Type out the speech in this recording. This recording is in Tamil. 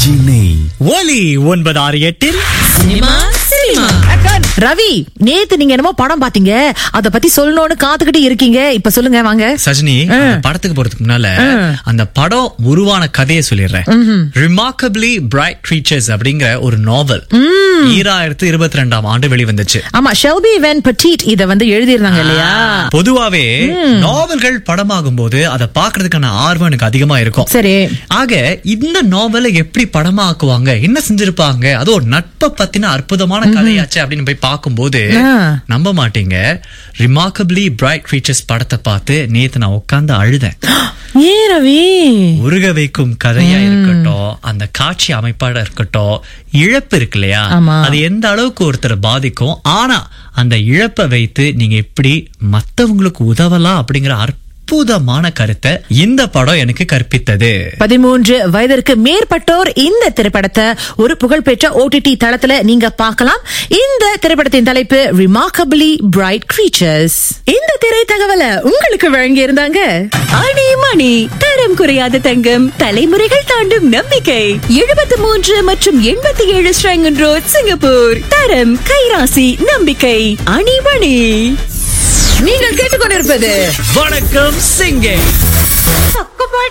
ஆர்ஜி நெய் ஒலி ஒன்பது ஆறு எட்டில் சினிமா சினிமா ரவி நேத்து நீங்க என்னமோ படம் பாத்தீங்க அத பத்தி சொல்லணும்னு காத்துக்கிட்டு இருக்கீங்க இப்ப சொல்லுங்க வாங்க சஜினி அந்த படத்துக்கு போறதுக்கு முன்னால அந்த படம் உருவான கதையை சொல்லிடுறேன் ரிமார்க்கபிளி பிரைட் creatures அப்படிங்கிற ஒரு நாவல் ஈராயிரத்து இருபத்தி ரெண்டாம் ஆண்டு வெளிவந்துச்சு ஆமா ஷெல்பி வென் பட்டீட் இத வந்து எழுதியிருந்தாங்க இல்லையா பொதுவாவே நாவல்கள் படமாகும் போது அதை பாக்குறதுக்கான ஆர்வம் எனக்கு அதிகமா இருக்கும் சரி ஆக இந்த நாவலை எப்படி படமாக்குவாங்க என்ன செஞ்சிருப்பாங்க அது ஒரு நட்பை பத்தின அற்புதமான கதையாச்சு அப்படின்னு போய் பார்க்கும்போது ஆ. நம்ப மாட்டீங்க ரிமார்க்கபிளி பிரைட் creatures படத்தை பார்த்து நேத்து நான் உட்கார்ந்து அழுதேன் ஏன் ரவி உருக வைக்கும் கதையா இருக்கட்டும் அந்த காட்சி அமைப்பாட இருக்கட்டும் இழப்பு இருக்கு இல்லையா ஆமா. அது எந்த அளவுக்கு ஒருத்தரை பாதிக்கும் ஆனா அந்த இழப்பை வைத்து நீங்க எப்படி மத்தவங்களுக்கு உதவலாம் அப்படிங்கிற அற்புதமான கருத்தை இந்த படம் எனக்கு கற்பித்தது பதிமூன்று வயதிற்கு மேற்பட்டோர் இந்த திரைப்படத்தை ஒரு புகழ்பெற்ற ஓடிடி தளத்துல நீங்க பார்க்கலாம் இந்த திரைப்படத்தின் தலைப்பு ரிமார்க்கபிளி பிரைட் creatures இந்த திரை தகவலை உங்களுக்கு வழங்கி இருந்தாங்க ஆணி மணி தரம் குறையாத தங்கம் தலைமுறைகள் தாண்டும் நம்பிக்கை எழுபத்தி மூன்று மற்றும் எண்பத்தி ஏழு ஸ்ரங்கன் ரோட் சிங்கப்பூர் தரம் கைராசி நம்பிக்கை அணிமணி நீங்கள் கேட்டுக்கொண்டிருப்பது வணக்கம் சிங்கே